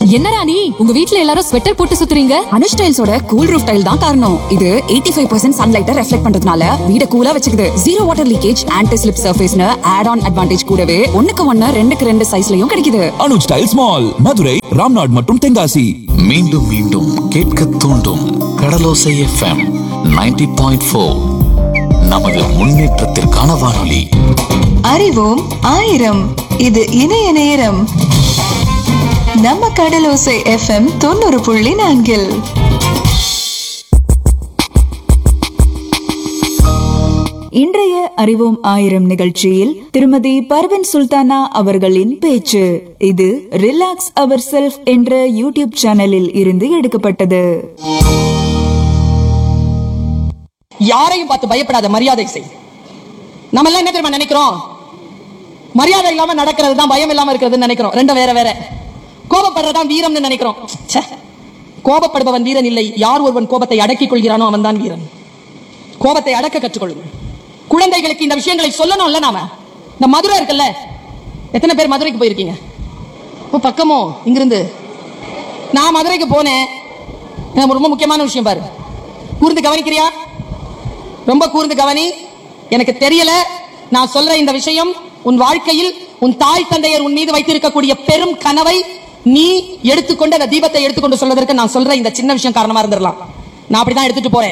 என்னடா நீ உங்க வீட்ல எல்லாரும் ஸ்வெட்டர் போட்டு சுத்துறீங்க அனுஷ் டைல்ஸோட கூல் ரூஃப் டைல் தான் காரணம் இது 85% ஃபைவ் பர்சன்ட் சன்லைட்டை ரெஃப்ளெக்ட் பண்றதுனால வீட கூலா வச்சுக்குது zero water leakage anti slip சர்ஃபேஸ்னு ஆட் ஆன் அட்வான்டேஜ் கூடவே ஒண்ணுக்கு ஒண்ணு ரெண்டுக்கு ரெண்டு சைஸ்லயும் கிடைக்குது அனுஜ் டைல்ஸ் மால் மதுரை ராம்நாட் மற்றும் தென்காசி மீண்டும் மீண்டும் கேட்க தூண்டும் கடலோசை எஃப்எம் 90.4 பாயிண்ட் ஃபோர் நமது முன்னேற்றத்திற்கான வானொலி அறிவோம் ஆயிரம் இது இணைய நேரம் நம்ம கடலோசை எஃப்எம் தொண்ணூறு புள்ளி நான்கில் இன்றைய அறிவோம் ஆயிரம் நிகழ்ச்சியில் திருமதி பர்வன் சுல்தானா அவர்களின் பேச்சு இது ரிலாக்ஸ் அவர் செல்ஃப் என்ற யூடியூப் சேனலில் இருந்து எடுக்கப்பட்டது யாரையும் பார்த்து பயப்படாத மரியாதை செய் நம்ம எல்லாம் என்ன தெரியுமா நினைக்கிறோம் மரியாதை இல்லாம நடக்கிறது தான் பயம் இல்லாம இருக்கிறதுன்னு நினைக்கிறோம் ரெண்டும் வேற வேற கோபப்படுறதான் வீரம்னு நினைக்கிறோம் ச்சே. கோபப்படுபவன் வீரன் இல்லை யார் ஒருவன் கோபத்தை அடக்கிக் கொள்கிறானோ அவன் தான் வீரன் கோபத்தை அடக்க கற்றுக்கொள்ளுங்கள் குழந்தைகளுக்கு இந்த விஷயங்களை சொல்லணும்ல நாம இந்த மதுரை இருக்குல்ல எத்தனை பேர் மதுரைக்கு போயிருக்கீங்க இப்போ பக்கமோ இங்கிருந்து நான் மதுரைக்கு போனேன் எனக்கு ரொம்ப முக்கியமான விஷயம் பாரு கூர்ந்து கவனிக்கிறியா ரொம்ப கூர்ந்து கவனி எனக்கு தெரியல நான் சொல்ற இந்த விஷயம் உன் வாழ்க்கையில் உன் தாய் தந்தையர் உன் மீது வைத்திருக்கக்கூடிய பெரும் கனவை நீ எடுத்துக்கொண்டு அந்த தீபத்தை எடுத்துக்கொண்டு சொல்வதற்கு நான் சொல்ற இந்த சின்ன விஷயம் காரணமா இருந்திரலாம் நான் அப்படிதான் எடுத்துட்டு போறேன்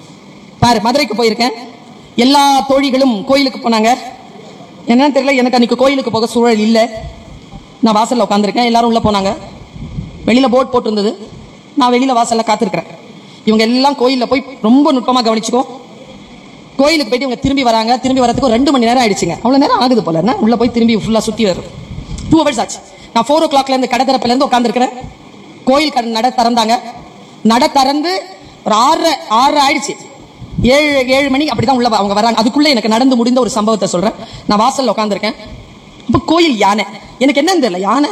பாரு மதுரைக்கு போயிருக்கேன் எல்லா தோழிகளும் கோயிலுக்கு போனாங்க என்னன்னு தெரியல எனக்கு அன்னைக்கு கோயிலுக்கு போக சூழல் இல்லை நான் வாசல்ல உட்காந்துருக்கேன் எல்லாரும் உள்ள போனாங்க வெளியில போர்ட் போட்டிருந்தது நான் வெளியில வாசல்ல காத்திருக்கிறேன் இவங்க எல்லாம் கோயில்ல போய் ரொம்ப நுட்பமா கவனிச்சுக்கோ கோயிலுக்கு போயிட்டு இவங்க திரும்பி வராங்க திரும்பி வரதுக்கு ஒரு ரெண்டு மணி நேரம் ஆயிடுச்சுங்க அவ்வளவு நேரம் ஆகுது போல என்ன உள்ள போய் திரும்பி ஃபுல்லா சுத்தி வரும் டூ ஹவர்ஸ் ஆச்சு நான் ஃபோர் ஓ கிளாக்ல இருந்து கடை திறப்புல இருந்து உட்காந்துருக்கிறேன் கோயில் கடை நட திறந்தாங்க நட திறந்து ஒரு ஆறு ஆறு ஆயிடுச்சு ஏழு ஏழு மணி அப்படிதான் உள்ள அவங்க வராங்க அதுக்குள்ள எனக்கு நடந்து முடிந்த ஒரு சம்பவத்தை சொல்றேன் நான் வாசல்ல உட்காந்துருக்கேன் இப்போ கோயில் யானை எனக்கு என்னன்னு தெரியல யானை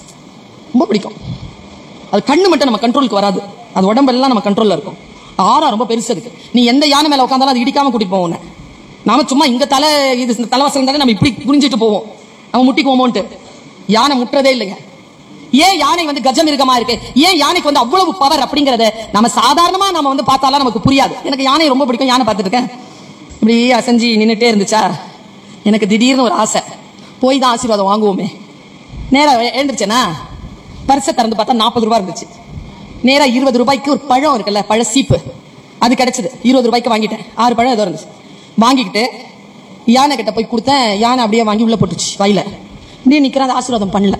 ரொம்ப பிடிக்கும் அது கண்ணு மட்டும் நம்ம கண்ட்ரோலுக்கு வராது அது உடம்பெல்லாம் நம்ம கண்ட்ரோல்ல இருக்கும் ஆறா ரொம்ப பெருசு இருக்கு நீ எந்த யானை மேல உட்காந்தாலும் அது இடிக்காம கூட்டிட்டு போவோம் உன்னை. நாம சும்மா இங்க தலை இது இந்த தலைவாசம் தானே நம்ம இப்படி குனிஞ்சிட்டு போவோம் நம்ம முட்டிக்குவோமோன்ட்டு யானை முட்டுறதே இல்லைங்க ஏன் யானை வந்து கஜம் இருக்கமா இருக்கு ஏன் யானைக்கு வந்து அவ்வளவு பவர் அப்படிங்கறத நம்ம சாதாரணமா நம்ம வந்து பார்த்தாலாம் நமக்கு புரியாது எனக்கு யானை ரொம்ப பிடிக்கும் யானை பார்த்துட்டு இருக்கேன் இப்படி அசைஞ்சு நின்னுட்டே இருந்துச்சா எனக்கு திடீர்னு ஒரு ஆசை போய் தான் ஆசீர்வாதம் வாங்குவோமே நேரா எழுந்துருச்சேனா பரிசை திறந்து பார்த்தா நாற்பது ரூபாய் இருந்துச்சு நேரா இருபது ரூபாய்க்கு ஒரு பழம் இருக்குல்ல பழ சீப்பு அது கிடைச்சது இருபது ரூபாய்க்கு வாங்கிட்டேன் ஆறு பழம் ஏதோ இருந்துச்சு வாங்கிக்கிட்டு யானை கிட்ட போய் கொடுத்தேன் யானை அப்படியே வாங்கி உள்ள போட்டுச்சு வாயில இப்படியே நிக்கிறேன் அது ஆசீர்வாதம் பண்ணல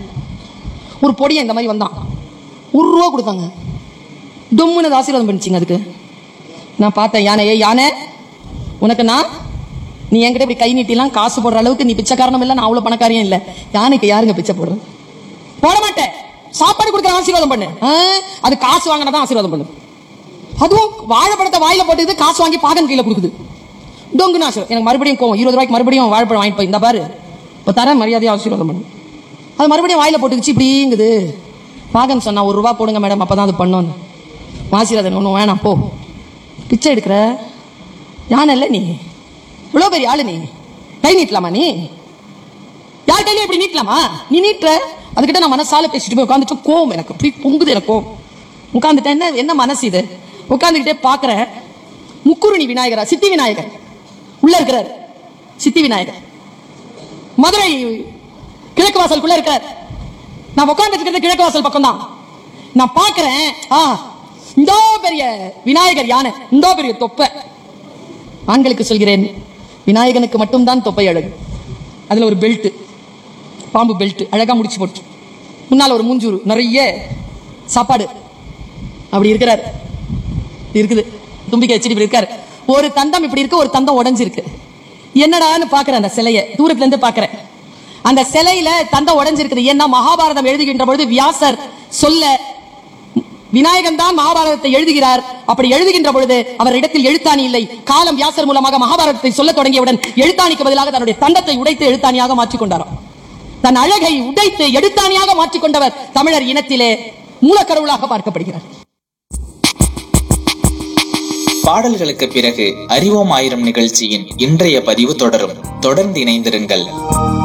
ஒரு பொடியை இந்த மாதிரி வந்தான் ஒரு ரூபா கொடுத்தாங்க தொம்முன்னு அது ஆசீர்வாதம் பண்ணிச்சிங்க அதுக்கு நான் பார்த்தேன் யானை ஏய் யானை உனக்கு நான் நீ என்கிட்ட இப்படி கை நீட்டிலாம் காசு போடுற அளவுக்கு நீ பிச்சைக்காரனும் இல்லை நான் அவ்வளவு பணக்காரியும் இல்லை யானைக்கு யாருங்க பிச்சை போடுறது போட மாட்டேன் சாப்பாடு கொடுக்குற ஆசீர்வாதம் பண்ணு ஆ, அது காசு வாங்கினா தான் ஆசீர்வாதம் பண்ணு அதுவும் வாழைப்பழத்தை வாயில போட்டுது காசு வாங்கி பாகன் கையில கொடுக்குது டொங்குன்னு ஆசீர்வாதம் எனக்கு மறுபடியும் கோவம் இருபது ரூபாய்க்கு மறுபடியும் வாழைப்பழம் வாங்கிட்டு போய் இந்த பாரு இப்போ தரேன் மரியாதையா ஆசீர்வாதம் பண்ணு அது மறுபடியும் வாயில போட்டுக்கிச்சு இப்படிங்குது பாகன் சொன்னா ஒரு ரூபா போடுங்க மேடம் அப்பதான் அது பண்ணோன்னு ஆசீர்வாதம் ஒன்றும் வேணாம் போ பிச்சை எடுக்கிற யானை இல்லை நீ இவ்வளோ பெரிய ஆளு நீ கை நீட்டலாமா நீ யார் கையில இப்படி நீட்டலாமா நீ நீட்டுற அதுக்கிட்ட நான் மனசால பேசிட்டு போய் உட்காந்துட்டு கோவம் எனக்கு அப்படி பொங்குது எனக்கு கோவம் உட்காந்துட்டேன் என்ன என்ன மனசு இது உட்காந்துக்கிட்டே பாக்குறேன் முக்குருணி விநாயகரா சித்தி விநாயகர் உள்ள இருக்கிறார் சித்தி விநாயகர் மதுரை கிழக்கு வாசலுக்குள்ள இருக்கிறார் நான் உட்கார்ந்துட்டு இருக்கிறது கிழக்கு வாசல் பக்கம் தான் நான் பாக்குறேன் ஆ இந்த பெரிய விநாயகர் யானை இந்த பெரிய தொப்பை ஆண்களுக்கு சொல்கிறேன் விநாயகனுக்கு மட்டும்தான் தொப்பை அழகு அதுல ஒரு பெல்ட் பாம்பு பெல்ட் அழகா முடிச்சு போட்டு முன்னால ஒரு மூஞ்சூறு நிறைய சாப்பாடு அப்படி இருக்கிறாரு இருக்குது தும்பிக்கை வச்சுட்டு இப்படி இருக்காரு ஒரு தந்தம் இப்படி இருக்கு ஒரு தந்தம் உடைஞ்சிருக்கு என்னடான்னு பாக்குறேன் அந்த சிலையை தூரத்துல இருந்து பாக்குறேன் அந்த சிலையில தந்தம் உடைஞ்சிருக்குது ஏன்னா மகாபாரதம் எழுதுகின்ற பொழுது வியாசர் சொல்ல விநாயகன் தான் மகாபாரதத்தை எழுதுகிறார் அப்படி எழுதுகின்ற பொழுது அவர் இடத்தில் எழுத்தாணி இல்லை காலம் வியாசர் மூலமாக மகாபாரதத்தை சொல்ல தொடங்கியவுடன் எழுத்தாணிக்கு பதிலாக தன்னுடைய தந்தத்தை உடைத்து எழுத்தாணியாக மாற்றிக் கொண்டாராம் தன் அழகை உடைத்து எழுத்தாணியாக மாற்றிக்கொண்டவர் தமிழர் இனத்திலே மூலக்கடவுளாக பார்க்கப்படுகிறார் பாடல்களுக்கு பிறகு அறிவோம் ஆயிரம் நிகழ்ச்சியின் இன்றைய பதிவு தொடரும் தொடர்ந்து இணைந்திருங்கள்